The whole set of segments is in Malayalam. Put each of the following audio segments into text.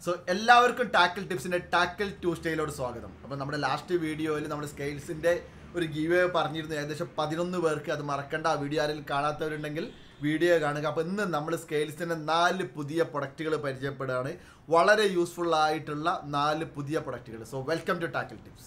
സോ എല്ലാവർക്കും ടാക്കിൾ ടിപ്സിന്റെ ടാക്കിൾ ട്യൂസ്ഡേയിലോട് സ്വാഗതം അപ്പോൾ നമ്മുടെ ലാസ്റ്റ് വീഡിയോയിൽ നമ്മുടെ സ്കെയിൽസിന്റെ ഒരു ഗീവ് പറഞ്ഞിരുന്നു ഏകദേശം പതിനൊന്ന് പേർക്ക് അത് മറക്കണ്ട ആ വീഡിയോ ആരെങ്കിലും കാണാത്തവരുണ്ടെങ്കിൽ വീഡിയോ കാണുക അപ്പോൾ ഇന്ന് നമ്മൾ സ്കെയിൽസിന്റെ നാല് പുതിയ പ്രൊഡക്റ്റുകൾ പരിചയപ്പെടുകയാണ് വളരെ യൂസ്ഫുൾ ആയിട്ടുള്ള നാല് പുതിയ പ്രൊഡക്റ്റുകൾ so welcome to tackle tips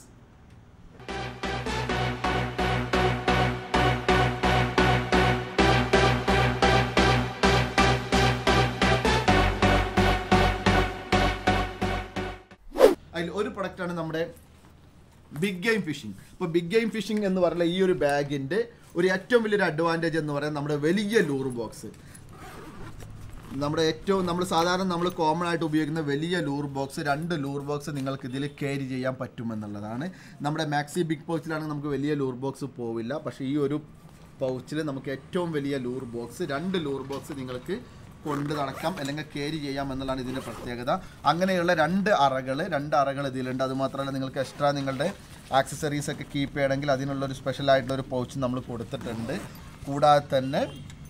അതിൽ ഒരു പ്രൊഡക്റ്റാണ് നമ്മുടെ ബിഗ് ഗെയിം ഫിഷിംഗ് ഇപ്പോൾ ബിഗ് ഗെയിം ഫിഷിംഗ് എന്ന് പറയുന്ന ഈ ഒരു ബാഗിൻ്റെ ഒരു ഏറ്റവും വലിയൊരു അഡ്വാൻറ്റേജ് എന്ന് പറയുന്നത് നമ്മുടെ വലിയ ലൂർ ബോക്സ് നമ്മുടെ ഏറ്റവും നമ്മൾ സാധാരണ നമ്മൾ കോമൺ ആയിട്ട് ഉപയോഗിക്കുന്ന വലിയ ലൂർ ബോക്സ് രണ്ട് ലൂർ ബോക്സ് നിങ്ങൾക്ക് ഇതിൽ ക്യാരി ചെയ്യാൻ പറ്റുമെന്നുള്ളതാണ് നമ്മുടെ മാക്സി ബിഗ് പൗച്ചിലാണെങ്കിൽ നമുക്ക് വലിയ ലൂർ ബോക്സ് പോവില്ല പക്ഷേ ഈ ഒരു പൗച്ചിൽ നമുക്ക് ഏറ്റവും വലിയ ലൂർ ബോക്സ് രണ്ട് ലൂർ ബോക്സ് നിങ്ങൾക്ക് കൊണ്ട് നടക്കാം അല്ലെങ്കിൽ ക്യാരി ചെയ്യാം എന്നുള്ളതാണ് ഇതിൻ്റെ പ്രത്യേകത അങ്ങനെയുള്ള രണ്ട് അറകൾ രണ്ട് അറകൾ ഇതിലുണ്ട് അതുമാത്രമല്ല നിങ്ങൾക്ക് എക്സ്ട്രാ നിങ്ങളുടെ ആക്സസറീസ് ഒക്കെ കീപ്പ് ചെയ്യണമെങ്കിൽ അതിനുള്ളൊരു സ്പെഷ്യൽ ആയിട്ടുള്ള ഒരു പൗച്ച് നമ്മൾ കൊടുത്തിട്ടുണ്ട് കൂടാതെ തന്നെ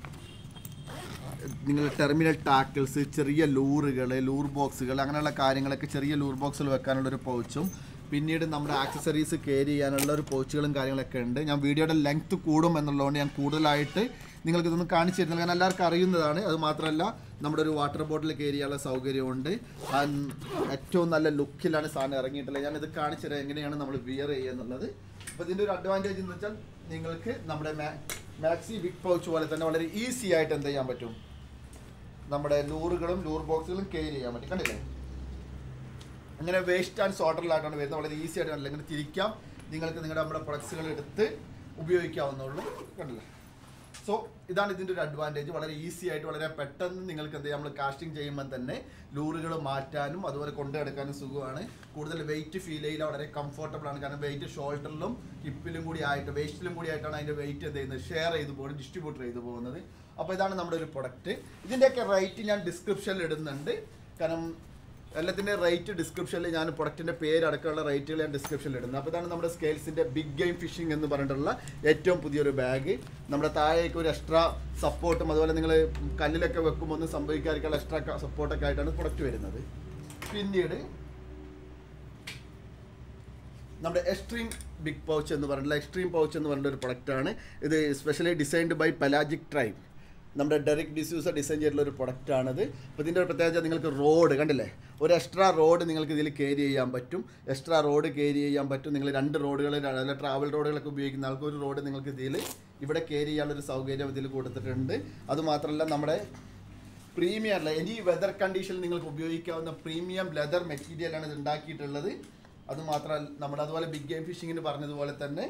നിങ്ങൾ ടെർമിനൽ ടാക്കിൾസ് ചെറിയ ലൂറുകൾ ലൂർ ബോക്സുകൾ അങ്ങനെയുള്ള കാര്യങ്ങളൊക്കെ ചെറിയ ലൂർ ബോക്സിൽ വെക്കാനുള്ള ഒരു പൗച്ചും പിന്നീട് നമ്മുടെ ആക്സസറീസ് കെയർ ചെയ്യാനുള്ള ഒരു പൗച്ചുകളും കാര്യങ്ങളൊക്കെ ഉണ്ട് ഞാൻ വീഡിയോയുടെ ലെങ്ത് കൂടും എന്നുള്ളതുകൊണ്ട് ഞാൻ കൂടുതലായിട്ട് നിങ്ങൾക്ക് ഇതൊന്ന് കാണിച്ചു തരുന്നില്ല കാരണം എല്ലാവർക്കും അറിയുന്നതാണ് അത് മാത്രമല്ല നമ്മുടെ ഒരു വാട്ടർ ബോട്ടിൽ കെയർ ചെയ്യാനുള്ള സൗകര്യമുണ്ട് ആ ഏറ്റവും നല്ല ലുക്കിലാണ് സാധനം ഇറങ്ങിയിട്ടുള്ളത് ഞാനിത് കാണിച്ചു തരാം എങ്ങനെയാണ് നമ്മൾ വിയർ ചെയ്യുക എന്നുള്ളത് അപ്പോൾ ഇതിൻ്റെ ഒരു അഡ്വാൻറ്റേജ് എന്ന് വെച്ചാൽ നിങ്ങൾക്ക് നമ്മുടെ മാക്സി ബിഗ് പൗച്ച് പോലെ തന്നെ വളരെ ഈസി ആയിട്ട് എന്ത് ചെയ്യാൻ പറ്റും നമ്മുടെ ലൂറുകളും ലൂർ ബോക്സുകളും കെയർ ചെയ്യാൻ പറ്റും കണ്ടില്ലേ അങ്ങനെ വേസ്റ്റ് ആൻഡ് സോർട്ടറിലായിട്ടാണ് വരുന്നത് വളരെ ഈസി ആയിട്ട് അല്ലെങ്കിൽ തിരിക്കാം നിങ്ങൾക്ക് നിങ്ങളുടെ നമ്മുടെ പ്രൊഡക്ട്സുകൾ എടുത്ത് ഉപയോഗിക്കാവുന്നുള്ളൂ കണ്ടില്ലേ സോ ഇതാണ് ഇതിൻ്റെ ഒരു അഡ്വാൻറ്റേജ് വളരെ ഈസി ആയിട്ട് വളരെ പെട്ടെന്ന് നിങ്ങൾക്ക് എന്ത് ചെയ്യാം നമ്മൾ കാസ്റ്റിംഗ് ചെയ്യുമ്പോൾ തന്നെ ലൂറുകൾ മാറ്റാനും അതുപോലെ കൊണ്ടുനടക്കാനും സുഖമാണ് കൂടുതൽ വെയിറ്റ് ഫീൽ ചെയ്യില്ല വളരെ കംഫർട്ടബിൾ ആണ് കാരണം വെയിറ്റ് ഷോൾഡറിലും ഹിപ്പിലും കൂടി ആയിട്ട് വേസ്റ്റിലും കൂടി ആയിട്ടാണ് അതിൻ്റെ വെയിറ്റ് എന്ത് ചെയ്യുന്നത് ഷെയർ ചെയ്ത് പോകുന്നത് ഡിസ്ട്രിബ്യൂട്ട് ചെയ്ത് പോകുന്നത് അപ്പോൾ ഇതാണ് നമ്മുടെ ഒരു പ്രൊഡക്റ്റ് ഇതിൻ്റെയൊക്കെ റേറ്റ് ഞാൻ ഡിസ്ക്രിപ്ഷനിൽ ഇടുന്നുണ്ട് കാരണം എല്ലാത്തിൻ്റെ റേറ്റ് ഡിസ്ക്രിപ്ഷനിൽ ഞാൻ പ്രൊഡക്റ്റിൻ്റെ പേര് അടക്കമുള്ള റേറ്റുകൾ ഞാൻ ഡിസ്ക്രിപ്ഷനിൽ ഇടുന്നത് അപ്പോൾ ഇതാണ് നമ്മുടെ സ്കെയിൽസിൻ്റെ ബിഗ് ഗെയിം ഫിഷിംഗ് എന്ന് പറഞ്ഞിട്ടുള്ള ഏറ്റവും പുതിയൊരു ബാഗ് നമ്മുടെ താഴേക്ക് ഒരു എക്സ്ട്രാ സപ്പോർട്ടും അതുപോലെ നിങ്ങൾ കല്ലിലൊക്കെ വെക്കുമ്പോൾ ഒന്നും സംഭവിക്കാതിരിക്കാനുള്ള എക്സ്ട്രാ സപ്പോർട്ടൊക്കെ ആയിട്ടാണ് പ്രൊഡക്റ്റ് വരുന്നത് പിന്നീട് നമ്മുടെ എക്സ്ട്രീം ബിഗ് പൗച്ച് എന്ന് പറഞ്ഞിട്ടുള്ള എക്സ്ട്രീം പൗച്ച് എന്ന് പറഞ്ഞിട്ട് ഒരു പ്രൊഡക്റ്റാണ് ഇത് specially designed by pelagic tribe നമ്മുടെ ഡെറിക് ഡിസ്യൂസർ ഡിസൈൻ ചെയ്തിട്ടുള്ള ഒരു പ്രൊഡക്റ്റാണിത് അപ്പോൾ ഇതിൻ്റെ ഒരു പ്രത്യേകത നിങ്ങൾക്ക് റോഡ് കണ്ടില്ലേ ഒരു എക്സ്ട്രാ റോഡ് നിങ്ങൾക്ക് ഇതിൽ കയറി ചെയ്യാൻ പറ്റും എക്സ്ട്രാ റോഡ് കയറി ചെയ്യാൻ പറ്റും നിങ്ങൾ രണ്ട് റോഡുകൾ അല്ല ട്രാവൽ റോഡുകളൊക്കെ ഉപയോഗിക്കുന്ന ആൾക്ക് ഒരു റോഡ് നിങ്ങൾക്ക് ഇതിൽ ഇവിടെ കയറി ചെയ്യാനുള്ളൊരു സൗകര്യം ഇതിൽ കൊടുത്തിട്ടുണ്ട് അതുമാത്രമല്ല നമ്മുടെ പ്രീമിയം അല്ല എനി വെതർ കണ്ടീഷനിൽ നിങ്ങൾക്ക് ഉപയോഗിക്കാവുന്ന പ്രീമിയം ലെതർ മെറ്റീരിയലാണ് ഇത് ഉണ്ടാക്കിയിട്ടുള്ളത് അതുമാത്രമല്ല നമ്മുടെ അതുപോലെ ബിഗ് ഗെയിം ഫിഷിങ്ങിന് പറഞ്ഞതുപോലെ തന്നെ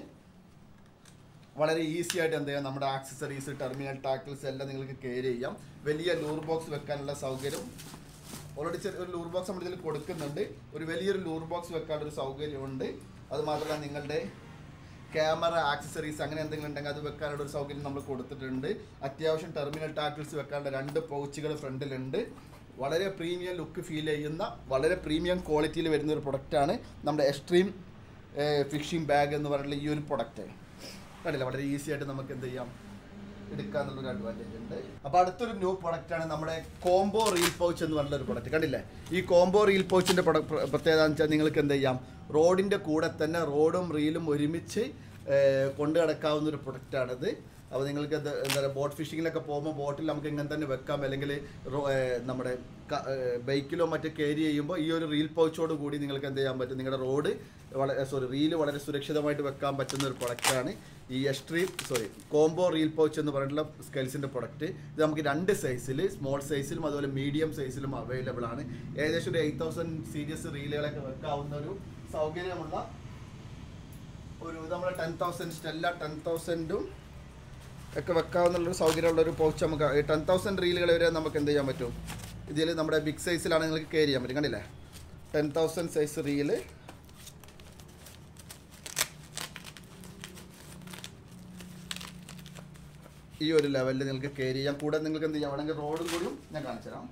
വളരെ ഈസി ആയിട്ട് എന്ത് ചെയ്യാം നമ്മുടെ ആക്സസറീസ് ടെർമിനൽ ടാക്കിൾസ് എല്ലാം നിങ്ങൾക്ക് കെയർ ചെയ്യാം വലിയ ലൂർ ബോക്സ് വെക്കാനുള്ള സൗകര്യം ഓൾറെഡി ചെറിയ ഒരു ലൂർ ബോക്സ് നമ്മൾ ഇതിൽ കൊടുക്കുന്നുണ്ട് ഒരു വലിയൊരു ലൂർ ബോക്സ് വെക്കാനുള്ള ഒരു സൗകര്യമുണ്ട് അത് മാത്രമല്ല നിങ്ങളുടെ ക്യാമറ ആക്സസറീസ് അങ്ങനെ എന്തെങ്കിലും ഉണ്ടെങ്കിൽ അത് വെക്കാനുള്ള ഒരു സൗകര്യം നമ്മൾ കൊടുത്തിട്ടുണ്ട് അത്യാവശ്യം ടെർമിനൽ ടാക്കിൾസ് വെക്കാനുള്ള രണ്ട് പൗച്ചുകൾ ഫ്രണ്ടിലുണ്ട് വളരെ പ്രീമിയം ലുക്ക് ഫീൽ ചെയ്യുന്ന വളരെ പ്രീമിയം ക്വാളിറ്റിയിൽ വരുന്ന ഒരു പ്രൊഡക്റ്റാണ് നമ്മുടെ എക്സ്ട്രീം ഫിഷിംഗ് ബാഗ് എന്ന് പറയുന്ന ഈ ഒരു പ്രൊഡക്റ്റ് കണ്ടില്ല വളരെ ഈസി ആയിട്ട് നമുക്ക് എന്ത് ചെയ്യാം എടുക്കാന്നുള്ളൊരു അഡ്വാൻറ്റേജ് ഉണ്ട് അപ്പോൾ അടുത്തൊരു ന്യൂ പ്രൊഡക്റ്റ് ആണ് നമ്മുടെ കോംബോ റീൽ പൗച്ച് എന്ന് പറഞ്ഞ ഒരു പ്രൊഡക്റ്റ് കണ്ടില്ലേ ഈ കോംബോ റീൽ പൗച്ചിൻ്റെ പ്രത്യേകത എന്ന് വെച്ചാൽ നിങ്ങൾക്ക് എന്ത് ചെയ്യാം റോഡിൻ്റെ കൂടെ തന്നെ റോഡും റീലും ഒരുമിച്ച് ഏഹ്, കൊണ്ടു നടക്കാവുന്ന ഒരു പ്രൊഡക്റ്റാണിത് അപ്പോൾ നിങ്ങൾക്ക് എന്താ എന്താ പറയുക ബോട്ട് ഫിഷിങ്ങിലൊക്കെ പോകുമ്പോൾ ബോട്ടിൽ നമുക്ക് ഇങ്ങനെ തന്നെ വെക്കാം അല്ലെങ്കിൽ റോ- ഏഹ്, നമ്മുടെ ബൈക്കിലോ മറ്റോ കയറി ചെയ്യുമ്പോൾ ഈ ഒരു റീൽ പൗച്ചോട് കൂടി നിങ്ങൾക്ക് എന്ത് ചെയ്യാൻ പറ്റും നിങ്ങളുടെ റോഡ് വളരെ സോറി റീല് വളരെ സുരക്ഷിതമായിട്ട് വെക്കാൻ പറ്റുന്ന ഒരു പ്രൊഡക്റ്റാണ് ഈ extreme sorry combo reel pouch എന്ന് പറഞ്ഞിട്ടുള്ള സ്കെൽസിൻ്റെ പ്രൊഡക്റ്റ് ഇത് നമുക്ക് രണ്ട് സൈസിൽ സ്മോൾ സൈസിലും അതുപോലെ മീഡിയം സൈസിലും അവൈലബിൾ ആണ് ഏകദേശം ഒരു എയ്റ്റ് തൗസൻഡ് സീരീസ് റീലുകളൊക്കെ വെക്കാവുന്ന ഒരു സൗകര്യമുള്ള ഒരു നമ്മുടെ ടെൻ തൗസൻഡ് സ്റ്റെല്ല ടെൻ തൗസൻഡും ഒക്കെ വെക്കാവുന്ന ഒരു സൗകര്യമുള്ള ഒരു പൗച്ച് നമുക്ക് ടെൻ തൗസൻഡ് റീലുകൾ വരെ നമുക്ക് എന്ത് ചെയ്യാൻ പറ്റും ഇതിൽ നമ്മുടെ ബിഗ് സൈസിലാണ് നിങ്ങൾക്ക് കയറി ചെയ്യാൻ പറ്റും കണ്ടില്ലേ ടെൻ തൗസൻഡ് സൈസ് റീല് ഈ ഒരു ലെവലിൽ നിങ്ങൾക്ക് കയറി ചെയ്യാം കൂടെ നിങ്ങൾക്ക് എന്ത് ചെയ്യാം വേണമെങ്കിൽ റോഡും കൂടിയും ഞാൻ കാണിച്ചു തരാം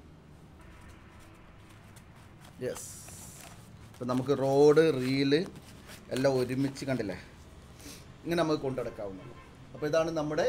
യെസ് ഇപ്പം നമുക്ക് റോഡ് റീല് എല്ലാം ഒരുമിച്ച് കണ്ടില്ലേ ഇങ്ങനെ നമുക്ക് കൊണ്ടുനടക്കാവുന്നതാണ് അപ്പോൾ ഇതാണ് നമ്മുടെ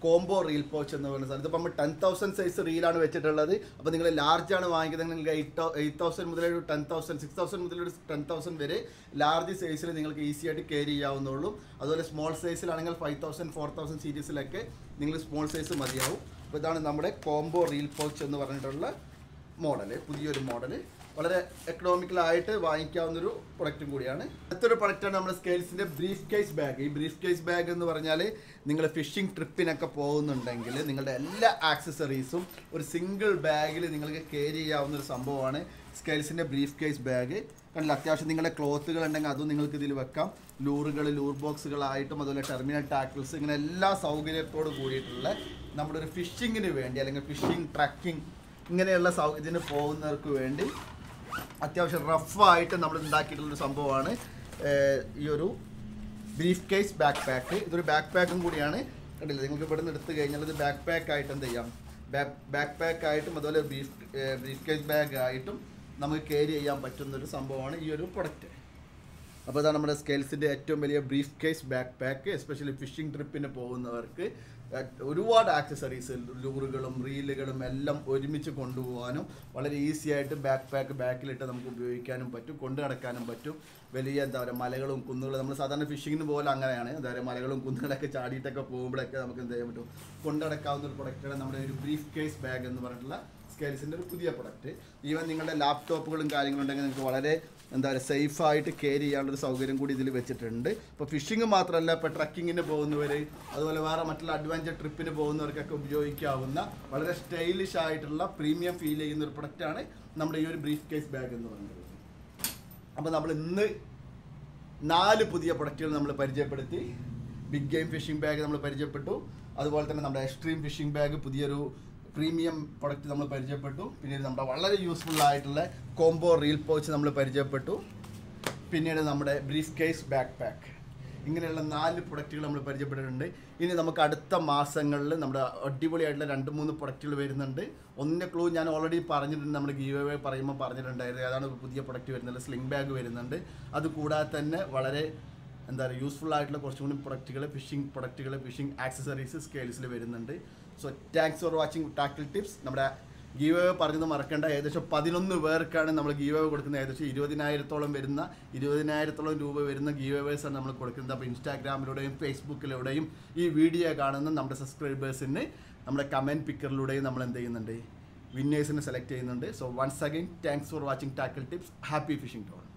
കോംബോ റീൽ പൗച്ച് എന്ന് പറയുന്ന സാധനം ഇതിപ്പോൾ നമ്മൾ ടെൻ തൗസൻഡ് സൈസ് റീലാണ് വെച്ചിട്ടുള്ളത് അപ്പോൾ നിങ്ങൾ ലാർജ് ആണ് വാങ്ങിക്കുന്നത് നിങ്ങൾക്ക് എയ്റ്റ് എയ്റ്റ് തൗസൻഡ് മുതൽ ഒരു ടെൻ തൗസൻഡ് സിക്സ് തൗസൻഡ് മുതൽ ഒരു ടെൻ തൗസൻഡ് വരെ ലാർജ് സൈസിൽ നിങ്ങൾക്ക് ഈസി ആയിട്ട് കയറി ചെയ്യാവുന്നുള്ളൂ അതുപോലെ സ്മോൾ സൈസിലാണെങ്കിൽ ഫൈവ് തൗസൻഡ് ഫോർ തൗസൻഡ് സീരീസിലൊക്കെ നിങ്ങൾ സ്മോൾ സൈസ് മതിയാവും അപ്പോൾ ഇതാണ് നമ്മുടെ കോംബോ റീൽ പൗച്ച് എന്ന് പറഞ്ഞിട്ടുള്ള മോഡല് പുതിയൊരു മോഡല് വളരെ എക്കണോമിക്കലായിട്ട് വാങ്ങിക്കാവുന്നൊരു പ്രൊഡക്റ്റും കൂടിയാണ് അടുത്തൊരു പ്രൊഡക്റ്റാണ് നമ്മുടെ സ്കെയിൽസിൻ്റെ ബ്രീഫ് കേസ് ബാഗ് ഈ ബ്രീഫ് കേസ് ബാഗ് എന്ന് പറഞ്ഞാൽ നിങ്ങൾ ഫിഷിംഗ് ട്രിപ്പിനൊക്കെ പോകുന്നുണ്ടെങ്കിൽ നിങ്ങളുടെ എല്ലാ ആക്സസറീസും ഒരു സിംഗിൾ ബാഗിൽ നിങ്ങൾക്ക് കയറി ചെയ്യാവുന്ന ഒരു സംഭവമാണ് സ്കെയിൽസിൻ്റെ ബ്രീഫ് കേസ് ബാഗ് കണ്ടില്ല അത്യാവശ്യം നിങ്ങളുടെ ക്ലോത്തുകൾ ഉണ്ടെങ്കിൽ അതും നിങ്ങൾക്ക് ഇതിൽ വെക്കാം ലൂറുകൾ ലൂർ ബോക്സുകളായിട്ടും അതുപോലെ ടെർമിനൽ ടാക്കിൾസ് ഇങ്ങനെ എല്ലാ സൗകര്യത്തോട് കൂടിയിട്ടുള്ള നമ്മുടെ ഒരു ഫിഷിങ്ങിന് വേണ്ടി അല്ലെങ്കിൽ ഫിഷിംഗ് ട്രക്കിംഗ് ഇങ്ങനെയുള്ള സൗ ഇതിന് പോകുന്നവർക്ക് വേണ്ടി അത്യാവശ്യം റഫായിട്ട് നമ്മൾ ഉണ്ടാക്കിയിട്ടുള്ളൊരു സംഭവമാണ് ഏർ, ഈ ഒരു ബ്രീഫ് കേസ് ബാക്ക് പാക്ക് ഇതൊരു ബാക്ക് പാക്കും കൂടിയാണ് കണ്ടില്ല നിങ്ങൾക്ക് ഇവിടെ നിന്ന് എടുത്തു കഴിഞ്ഞാൽ ഇത് ബാക്ക് പാക്ക് ആയിട്ട് എന്ത് ചെയ്യാം ബാക്ക് പാക്ക് ആയിട്ടും അതുപോലെ ബ്രീഫ് ബ്രീഫ് കേസ് ബാഗ് ആയിട്ടും നമുക്ക് ക്യാരി ചെയ്യാൻ പറ്റുന്ന ഒരു സംഭവമാണ് ഈ ഒരു പ്രൊഡക്റ്റ് അപ്പോൾ ഇതാണ് നമ്മുടെ സ്കെയിൽസിൻ്റെ ഏറ്റവും വലിയ briefcase backpack especially fishing ട്രിപ്പിന് പോകുന്നവർക്ക് അഹ് ഒരുപാട് ആക്സസറീസ് ലൂറുകളും റീലുകളും എല്ലാം ഒരുമിച്ച് കൊണ്ടുപോകാനും വളരെ ഈസി ആയിട്ട് ബാക്ക് പാക്ക് ബാക്കിലിട്ട് നമുക്ക് ഉപയോഗിക്കാനും പറ്റും കൊണ്ടു നടക്കാനും പറ്റും വലിയ എന്താ പറയുക മലകളും കുന്നുകളും നമ്മൾ സാധാരണ ഫിഷിങ്ങിന് പോലെ അങ്ങനെയാണ് എന്താ പറയുക മലകളും കുന്നുകളൊക്കെ ചാടിയിട്ടൊക്കെ പോകുമ്പോഴൊക്കെ നമുക്ക് എന്ത് ചെയ്യാൻ പറ്റും കൊണ്ടു നടക്കാവുന്ന ഒരു പ്രൊഡക്റ്റാണ് നമ്മുടെ ഒരു ബ്രീഫ് കേസ് ബാഗ് എന്ന് പറഞ്ഞിട്ടുള്ള സ്കെയിൽസിൻ്റെ ഒരു പുതിയ പ്രൊഡക്റ്റ് ഈവൻ നിങ്ങളുടെ ലാപ്ടോപ്പുകളും കാര്യങ്ങളും ഉണ്ടെങ്കിൽ നിങ്ങൾക്ക് വളരെ എന്താ പറയുക സേഫായിട്ട് കെയർ ചെയ്യാനുള്ളൊരു സൗകര്യം കൂടി ഇതിൽ വെച്ചിട്ടുണ്ട് ഇപ്പോൾ ഫിഷിംഗ് മാത്രമല്ല ഇപ്പോൾ ട്രക്കിങ്ങിന് പോകുന്നവർ അതുപോലെ വേറെ മറ്റുള്ള അഡ്വഞ്ചർ ട്രിപ്പിന് പോകുന്നവർക്കൊക്കെ ഉപയോഗിക്കാവുന്ന വളരെ സ്റ്റൈലിഷ് ആയിട്ടുള്ള പ്രീമിയം ഫീൽ ചെയ്യുന്ന ഒരു പ്രൊഡക്റ്റാണ് നമ്മുടെ ഈ ഒരു ബ്രീഫ് കേസ് ബാഗ് എന്ന് പറയുന്നത് അപ്പോൾ നമ്മൾ ഇന്ന് നാല് പുതിയ പ്രൊഡക്റ്റുകൾ നമ്മൾ പരിചയപ്പെടുത്തി ബിഗ് ഗെയിം ഫിഷിംഗ് ബാഗ് നമ്മൾ പരിചയപ്പെട്ടു അതുപോലെ തന്നെ നമ്മുടെ എക്സ്ട്രീം ഫിഷിംഗ് ബാഗ് പുതിയൊരു പ്രീമിയം പ്രൊഡക്റ്റ് നമ്മൾ പരിചയപ്പെട്ടു പിന്നീട് നമ്മുടെ വളരെ യൂസ്ഫുൾ ആയിട്ടുള്ള കോംബോ റീൽ പൗച്ച് നമ്മൾ പരിചയപ്പെട്ടു പിന്നീട് നമ്മുടെ ബ്രീഫ് കേസ് ബാക്ക് പാക്ക് ഇങ്ങനെയുള്ള നാല് പ്രൊഡക്റ്റുകൾ നമ്മൾ പരിചയപ്പെട്ടിട്ടുണ്ട് ഇനി നമുക്ക് അടുത്ത മാസങ്ങളിൽ നമ്മുടെ അടിപൊളിയായിട്ടുള്ള രണ്ട് മൂന്ന് പ്രൊഡക്റ്റുകൾ വരുന്നുണ്ട് ഒന്നിൻ്റെ ക്ലൂ ഞാൻ ഓൾറെഡി പറഞ്ഞിട്ടുണ്ട് നമ്മുടെ ഗീവ് അവേ പറയുമ്പോൾ പറഞ്ഞിട്ടുണ്ടായിരുന്നു ഏതാണ് ഒരു പുതിയ പ്രൊഡക്റ്റ് വരുന്നത് സ്ലിംഗ് ബാഗ് വരുന്നുണ്ട് അത് കൂടാതെ തന്നെ വളരെ എന്താ പറയുക യൂസ്ഫുൾ ആയിട്ടുള്ള കുറച്ചും കൂടി പ്രൊഡക്റ്റുകൾ ഫിഷിംഗ് പ്രൊഡക്റ്റുകൾ ഫിഷിംഗ് ആക്സസറീസ് സ്കെയിൽസിൽ വരുന്നുണ്ട് so thanks for watching tackle tips നമ്മുടെ ഗീവ് അവേ പറഞ്ഞത് മറക്കേണ്ട ഏകദേശം പതിനൊന്ന് പേർക്കാണ് നമ്മൾ ഗീവ് അവേ കൊടുക്കുന്നത് ഏകദേശം ഇരുപതിനായിരത്തോളം വരുന്ന ഇരുപതിനായിരത്തോളം രൂപ വരുന്ന ഗീവ് അവേഴ്സാണ് നമ്മൾ കൊടുക്കുന്നത് അപ്പോൾ ഇൻസ്റ്റാഗ്രാമിലൂടെയും ഫേസ്ബുക്കിലൂടെയും ഈ വീഡിയോ കാണുന്ന നമ്മുടെ സബ്സ്ക്രൈബേഴ്സിന് നമ്മുടെ കമൻറ്റ് പിക്കറിലൂടെയും നമ്മൾ എന്ത് ചെയ്യുന്നുണ്ട് വിന്നേഴ്സിനെ സെലക്ട് ചെയ്യുന്നുണ്ട് so once again thanks for watching tackle tips happy fishing toll